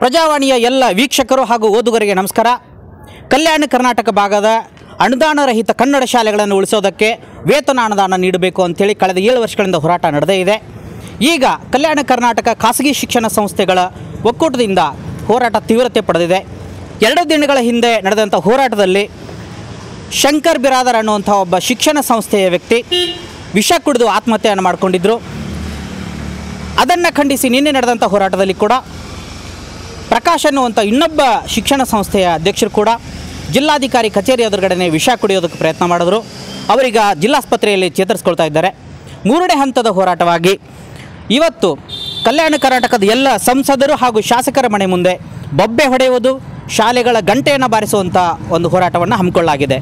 ಪ್ರಜಾವಾಣಿಯ ಎಲ್ಲ ವೀಕ್ಷಕರು ಹಾಗೂ ಓದುಗರಿಗೆ ನಮಸ್ಕಾರ ಕಲ್ಯಾಣ ಕರ್ನಾಟಕ ಭಾಗದ ಅನುದಾನರಹಿತ ಕನ್ನಡ ಶಾಲೆಗಳನ್ನು ಉಳಿಸೋದಕ್ಕೆ ವೇತನ ಅನುದಾನ ನೀಡಬೇಕು ಅಂತೇಳಿ ಕಳೆದ ಏಳು ವರ್ಷಗಳಿಂದ ಹೋರಾಟ ನಡೆದೇ ಇದೆ ಈಗ ಕಲ್ಯಾಣ ಕರ್ನಾಟಕ ಖಾಸಗಿ ಶಿಕ್ಷಣ ಸಂಸ್ಥೆಗಳ ಒಕ್ಕೂಟದಿಂದ ಹೋರಾಟ ತೀವ್ರತೆ ಪಡೆದಿದೆ ಎರಡು ದಿನಗಳ ಹಿಂದೆ ನಡೆದಂಥ ಹೋರಾಟದಲ್ಲಿ ಶಂಕರ್ ಬಿರಾದರ್ ಅನ್ನುವಂಥ ಒಬ್ಬ ಶಿಕ್ಷಣ ಸಂಸ್ಥೆಯ ವ್ಯಕ್ತಿ ವಿಷ ಕುಡಿದು ಆತ್ಮಹತ್ಯೆಯನ್ನು ಮಾಡಿಕೊಂಡಿದ್ದರು ಅದನ್ನು ಖಂಡಿಸಿ ನಿನ್ನೆ ನಡೆದಂಥ ಹೋರಾಟದಲ್ಲಿ ಕೂಡ ಪ್ರಕಾಶ್ ಅನ್ನುವಂಥ ಇನ್ನೊಬ್ಬ ಶಿಕ್ಷಣ ಸಂಸ್ಥೆಯ ಅಧ್ಯಕ್ಷರು ಕೂಡ ಜಿಲ್ಲಾಧಿಕಾರಿ ಕಚೇರಿ ಎದುರುಗಡೆ ವಿಷ ಕುಡಿಯೋದಕ್ಕೆ ಪ್ರಯತ್ನ ಮಾಡಿದ್ರು ಅವರೀಗ ಜಿಲ್ಲಾಸ್ಪತ್ರೆಯಲ್ಲಿ ಚೇತರಿಸ್ಕೊಳ್ತಾ ಇದ್ದಾರೆ ಮೂರನೇ ಹಂತದ ಹೋರಾಟವಾಗಿ ಇವತ್ತು ಕಲ್ಯಾಣ ಕರ್ನಾಟಕದ ಎಲ್ಲ ಸಂಸದರು ಹಾಗೂ ಶಾಸಕರ ಮನೆ ಮುಂದೆ ಬೊಬ್ಬೆ ಹೊಡೆಯುವುದು ಶಾಲೆಗಳ ಗಂಟೆಯನ್ನು ಬಾರಿಸುವಂಥ ಒಂದು ಹೋರಾಟವನ್ನು ಹಮ್ಮಿಕೊಳ್ಳಲಾಗಿದೆ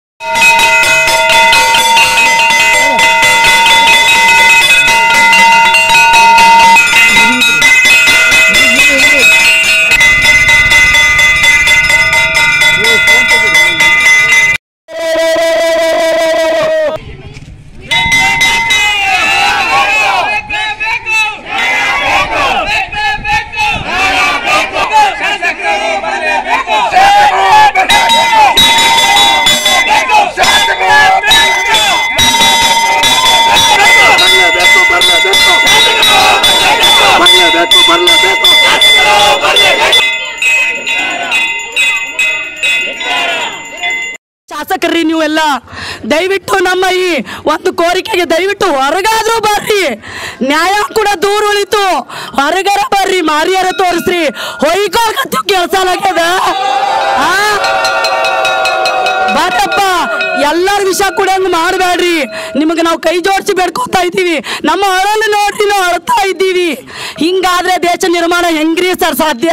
ಬರಲೇಬೇಕು ಬರಲೇಬೇಕು ಬರಲೇಬೇಕು ಬರಲೇಬೇಕು ಶಾಸಕರ್ರಿ ನೀವೆಲ್ಲ ದಯವಿಟ್ಟು ನಮ್ಮ ಈ ಒಂದು ಕೋರಿಕೆಗೆ ದಯವಿಟ್ಟು ಹೊರಗಾದ್ರೂ ಬರ್ರಿ ನ್ಯಾಯ ಕೂಡ ದೂರ ಉಳಿತು ಹೊರಗರ ಬರ್ರಿ ಮಾರಿಯರ ತೋರಿಸ್ರಿ ಹೊಯ್ಕೋಕತ್ತೀವಿ ಕೆಲಸ ಆಗ್ಯದ ಆ? ಬಾರಪ್ಪ ಎಲ್ಲಾರ ವಿಷ ಕುಡಿಯಂಗ್ ಮಾಡಬೇಡ್ರಿ ನಿಮಗೆ ನಾವು ಕೈ ಜೋಡಿಸಿ ಬೇಡ್ಕೊತಾ ಇದ್ದೀವಿ ನಮ್ಮ ಅಳಲು ನೋಡ್ರಿ ನಾವು ಅಳ್ತಾ ಇದ್ದೀವಿ ಹಿಂಗಾದ್ರೆ ದೇಶ ನಿರ್ಮಾಣ ಹೆಂಗ್ರಿ ಸರ್ ಸಾಧ್ಯ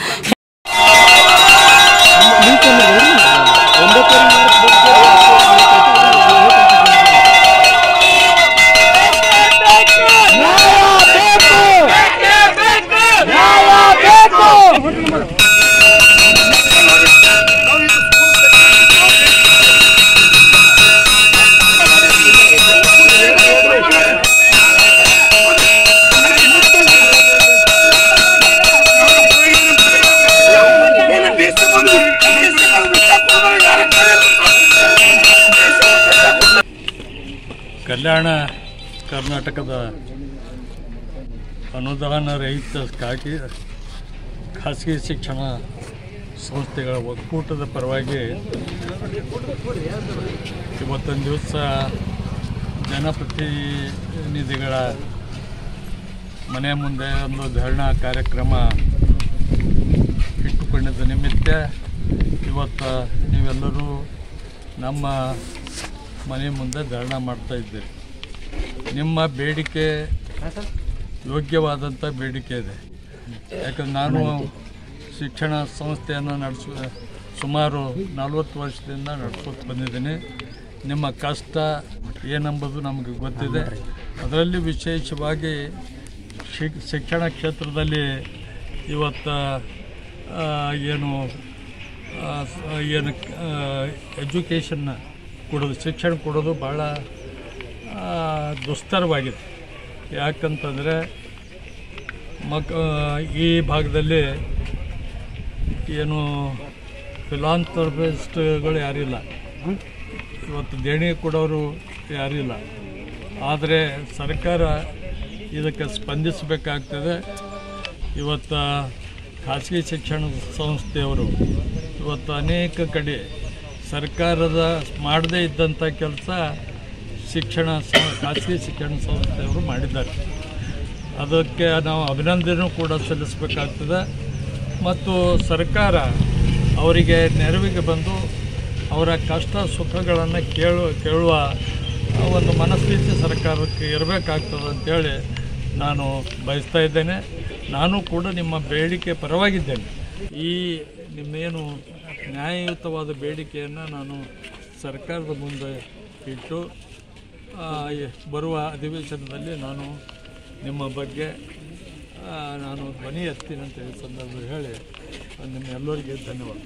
ಕಲ್ಯಾಣ ಕರ್ನಾಟಕದ ಅನುದಾನ ರಹಿತ ಖಾಗಿ ಖಾಸಗಿ ಶಿಕ್ಷಣ ಸಂಸ್ಥೆಗಳ ಒಕ್ಕೂಟದ ಪರವಾಗಿ ಇವತ್ತೊಂದು ದಿವಸ ಜನಪ್ರತಿನಿಧಿಗಳ ಮನೆ ಮುಂದೆ ಒಂದು ಧರಣಾ ಕಾರ್ಯಕ್ರಮ ಇಟ್ಟುಕೊಂಡಿದ್ದ ನಿಮಿತ್ತ ಇವತ್ತು ನೀವೆಲ್ಲರೂ ನಮ್ಮ ಮನೆ ಮುಂದೆ ಧರಣ ಮಾಡ್ತಾ ಇದ್ದೀರಿ ನಿಮ್ಮ ಬೇಡಿಕೆ ಯೋಗ್ಯವಾದಂಥ ಬೇಡಿಕೆ ಇದೆ ಯಾಕಂದ್ರೆ ನಾನು ಶಿಕ್ಷಣ ಸಂಸ್ಥೆಯನ್ನು ನಡೆಸ ಸುಮಾರು ನಲವತ್ತು ವರ್ಷದಿಂದ ನಡ್ಸ್ಕೊತ ಬಂದಿದ್ದೀನಿ ನಿಮ್ಮ ಕಷ್ಟ ಏನೆಂಬುದು ನಮಗೆ ಗೊತ್ತಿದೆ ಅದರಲ್ಲಿ ವಿಶೇಷವಾಗಿ ಶಿಕ್ ಶಿಕ್ಷಣ ಕ್ಷೇತ್ರದಲ್ಲಿ ಇವತ್ತು ಆ, ಏನು ಆ, ಸ- ಏನು ಎಜುಕೇಷನ್ನ ಕೊಡೋದು ಶಿಕ್ಷಣ ಕೊಡೋದು ಭಾಳ ಆ, ದುಸ್ತರವಾಗಿದೆ ಯಾಕಂತಂದರೆ ಮಕ್ ಈ ಭಾಗದಲ್ಲಿ ಏನು ಫಿಲಾಂಥ್ರಪಿಸ್ಟ್ಗಳು ಯಾರಿಲ್ಲ ಇವತ್ತು ದೇಣಿಗೆ ಕೊಡೋರು ಯಾರಿಲ್ಲ ಆದರೆ ಸರ್ಕಾರ ಇದಕ್ಕೆ ಸ್ಪಂದಿಸಬೇಕಾಗ್ತದೆ ಇವತ್ತು ಖಾಸಗಿ ಶಿಕ್ಷಣ ಸಂಸ್ಥೆಯವರು ಇವತ್ತು ಅನೇಕ ಕಡೆ ಸರ್ಕಾರದ ಮಾಡದೇ ಇದ್ದಂಥ ಕೆಲಸ ಶಿಕ್ಷಣ ಸ ಖಾಸಗಿ ಶಿಕ್ಷಣ ಸಂಸ್ಥೆಯವರು ಮಾಡಿದ್ದಾರೆ ಅದಕ್ಕೆ ನಾವು ಅಭಿನಂದನೆ ಕೂಡ ಸಲ್ಲಿಸಬೇಕಾಗ್ತದೆ ಮತ್ತು ಸರ್ಕಾರ ಅವರಿಗೆ ನೆರವಿಗೆ ಬಂದು ಅವರ ಕಷ್ಟ ಸುಖಗಳನ್ನು ಕೇಳು ಕೇಳುವ ಒಂದು ಮನಸ್ಥಿತಿ ಸರ್ಕಾರಕ್ಕೆ ಇರಬೇಕಾಗ್ತದೆ ಅಂತೇಳಿ ನಾನು ಬಯಸ್ತಾ ಇದ್ದೇನೆ ನಾನು ಕೂಡ ನಿಮ್ಮ ಬೇಡಿಕೆ ಪರವಾಗಿದ್ದೇನೆ ಈ ನಿಮ್ಮೇನು ನ್ಯಾಯಯುತವಾದ ಬೇಡಿಕೆಯನ್ನು ನಾನು ಸರ್ಕಾರದ ಮುಂದೆ ಇಟ್ಟು ಆ, ಈ ಬರುವ ಅಧಿವೇಶನದಲ್ಲಿ ನಾನು ನಿಮ್ಮ ಬಗ್ಗೆ ಆ, ನಾನು ಧ್ವನಿ ಎತ್ತೀನಿ ಅಂತ ಹೇಳಿ ಸಂದರ್ಭ ಹೇಳಿ ನಿಮ್ಮ ಎಲ್ಲರಿಗೆ ಧನ್ಯವಾದ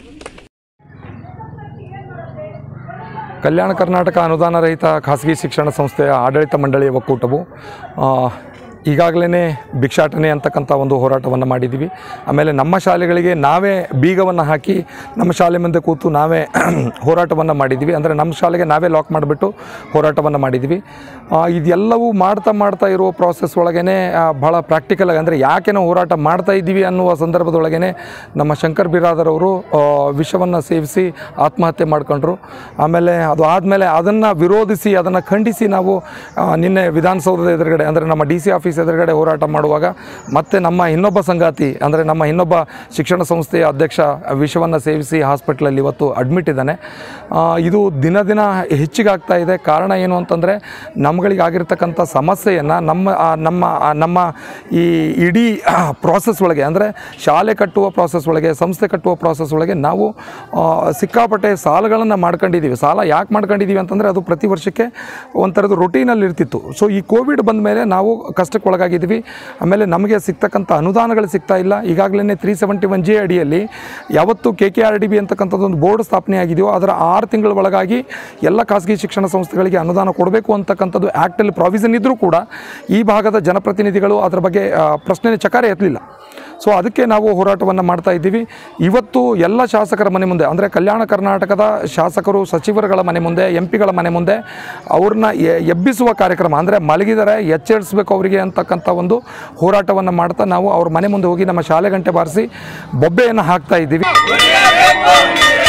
ಕಲ್ಯಾಣ ಕರ್ನಾಟಕ ಅನುದಾನ ರಹಿತ ಖಾಸಗಿ ಶಿಕ್ಷಣ ಸಂಸ್ಥೆಯ ಆಡಳಿತ ಮಂಡಳಿಯ ಒಕ್ಕೂಟವು ಆ, ಈಗಾಗಲೇ ಭಿಕ್ಷಾಟನೆ ಅಂತಕ್ಕಂಥ ಒಂದು ಹೋರಾಟವನ್ನು ಮಾಡಿದ್ದೀವಿ ಆಮೇಲೆ ನಮ್ಮ ಶಾಲೆಗಳಿಗೆ ನಾವೇ ಬೀಗವನ್ನು ಹಾಕಿ ನಮ್ಮ ಶಾಲೆ ಮುಂದೆ ಕೂತು ನಾವೇ ಹೋರಾಟವನ್ನು ಮಾಡಿದ್ದೀವಿ ಅಂದರೆ ನಮ್ಮ ಶಾಲೆಗೆ ನಾವೇ ಲಾಕ್ ಮಾಡಿಬಿಟ್ಟು ಹೋರಾಟವನ್ನು ಮಾಡಿದ್ದೀವಿ ಆ, ಇದೆಲ್ಲವೂ ಮಾಡ್ತಾ ಮಾಡ್ತಾ ಇರೋ ಪ್ರಾಸೆಸ್ ಒಳಗೇ ಭಾಳ ಪ್ರಾಕ್ಟಿಕಲ್ ಆಗಿ ಅಂದರೆ ಯಾಕೆ ನಾವು ಹೋರಾಟ ಮಾಡ್ತಾ ಇದ್ದೀವಿ ಅನ್ನುವ ಸಂದರ್ಭದೊಳಗೇ ನಮ್ಮ ಶಂಕರ್ ಬಿರಾದರ್ ಅವರು ವಿಷವನ್ನು ಸೇವಿಸಿ ಆತ್ಮಹತ್ಯೆ ಮಾಡ್ಕೊಂಡ್ರು ಆಮೇಲೆ ಅದು ಆದಮೇಲೆ ಅದನ್ನು ವಿರೋಧಿಸಿ ಅದನ್ನು ಖಂಡಿಸಿ ನಾವು ಆ, ನಿನ್ನೆ ವಿಧಾನಸೌಧದ ಎದುರುಗಡೆ ಅಂದರೆ ನಮ್ಮ ಡಿ ಸಿ ಆಫೀಸ್ ಎದುರುಗಡೆ ಹೋರಾಟ ಮಾಡುವಾಗ ಮತ್ತೆ ನಮ್ಮ ಇನ್ನೊಬ್ಬ ಸಂಗಾತಿ ಅಂದರೆ ನಮ್ಮ ಇನ್ನೊಬ್ಬ ಶಿಕ್ಷಣ ಸಂಸ್ಥೆಯ ಅಧ್ಯಕ್ಷ ವಿಷವನ್ನು ಸೇವಿಸಿ ಹಾಸ್ಪಿಟ್ಲಲ್ಲಿ ಇವತ್ತು ಅಡ್ಮಿಟ್ ಇದ್ದಾನೆ ಆ, ಇದು ದಿನ ದಿನ ಹೆಚ್ಚಿಗಾಗ್ತಾ ಇದೆ ಕಾರಣ ಏನು ಅಂತಂದರೆ ನಮ್ಗಳಿಗಾಗಿರ್ತಕ್ಕಂಥ ಸಮಸ್ಯೆಯನ್ನು ನಮ್ಮ ಆ, ನಮ್ಮ ಆ, ನಮ್ಮ ಈ ಇಡೀ ಪ್ರಾಸೆಸ್ ಒಳಗೆ ಅಂದರೆ ಶಾಲೆ ಕಟ್ಟುವ ಪ್ರಾಸೆಸ್ ಒಳಗೆ ಸಂಸ್ಥೆ ಕಟ್ಟುವ ಪ್ರಾಸೆಸ್ ಒಳಗೆ ನಾವು ಆ, ಸಿಕ್ಕಾಪಟ್ಟೆ ಸಾಲಗಳನ್ನು ಮಾಡ್ಕೊಂಡಿದ್ದೀವಿ ಸಾಲ ಯಾಕೆ ಮಾಡ್ಕೊಂಡಿದ್ದೀವಿ ಅಂತಂದರೆ ಅದು ಪ್ರತಿ ವರ್ಷಕ್ಕೆ ಒಂಥರದ್ದು ರೊಟೀನಲ್ಲಿ ಇರ್ತಿತ್ತು ಸೊ ಈ ಕೋವಿಡ್ ಬಂದ ಮೇಲೆ ನಾವು ಕಷ್ಟಕ್ಕೆ ಒಳಗಾಗಿದ್ದೀವಿ ಆಮೇಲೆ ನಮಗೆ ಸಿಗ್ತಕ್ಕಂಥ ಅನುದಾನಗಳು ಸಿಗ್ತಾ ಇಲ್ಲ ಈಗಾಗಲೇ ತ್ರೀ ಸೆವೆಂಟಿ ಒನ್ ಜೆ ಅಡಿಯಲ್ಲಿ ಯಾವತ್ತು K K R D B ಅಂತಕ್ಕಂಥದ್ದು ಒಂದು ಬೋರ್ಡ್ ಸ್ಥಾಪನೆ ಆಗಿದೆಯೋ ಅದರ ಆರು ತಿಂಗಳ ಒಳಗಾಗಿ ಎಲ್ಲ ಖಾಸಗಿ ಶಿಕ್ಷಣ ಸಂಸ್ಥೆಗಳಿಗೆ ಅನುದಾನ ಕೊಡಬೇಕು ಅಂತಕ್ಕಂಥದ್ದು ಆ್ಯಕ್ಟಲ್ಲಿ ಪ್ರಾವಿಷನ್ ಇದ್ದರೂ ಕೂಡ ಈ ಭಾಗದ ಜನಪ್ರತಿನಿಧಿಗಳು ಅದರ ಬಗ್ಗೆ ಆ, ಪ್ರಶ್ನೆ ಚಕಾರ ಎತ್ತಲಿಲ್ಲ ಸೊ ಅದಕ್ಕೆ ನಾವು ಹೋರಾಟವನ್ನು ಮಾಡ್ತಾ ಇದ್ದೀವಿ ಇವತ್ತು ಎಲ್ಲ ಶಾಸಕರ ಮನೆ ಮುಂದೆ ಅಂದರೆ ಕಲ್ಯಾಣ ಕರ್ನಾಟಕದ ಶಾಸಕರು ಸಚಿವರುಗಳ ಮನೆ ಮುಂದೆ ಎಂ ಪಿಗಳ ಮನೆ ಮುಂದೆ ಅವ್ರನ್ನ ಎ- ಎಬ್ಬಿಸುವ ಕಾರ್ಯಕ್ರಮ ಅಂದರೆ ಮಲಗಿದರೆ ಎಚ್ಚರಿಸಬೇಕು ಅವರಿಗೆ ಅಂತಕ್ಕಂಥ ಒಂದು ಹೋರಾಟವನ್ನು ಮಾಡ್ತಾ ನಾವು ಅವ್ರ ಮನೆ ಮುಂದೆ ಹೋಗಿ ನಮ್ಮ ಶಾಲೆ ಗಂಟೆ ಬಾರಿಸಿ ಬೊಬ್ಬೆಯನ್ನು ಹಾಕ್ತಾ ಇದ್ದೀವಿ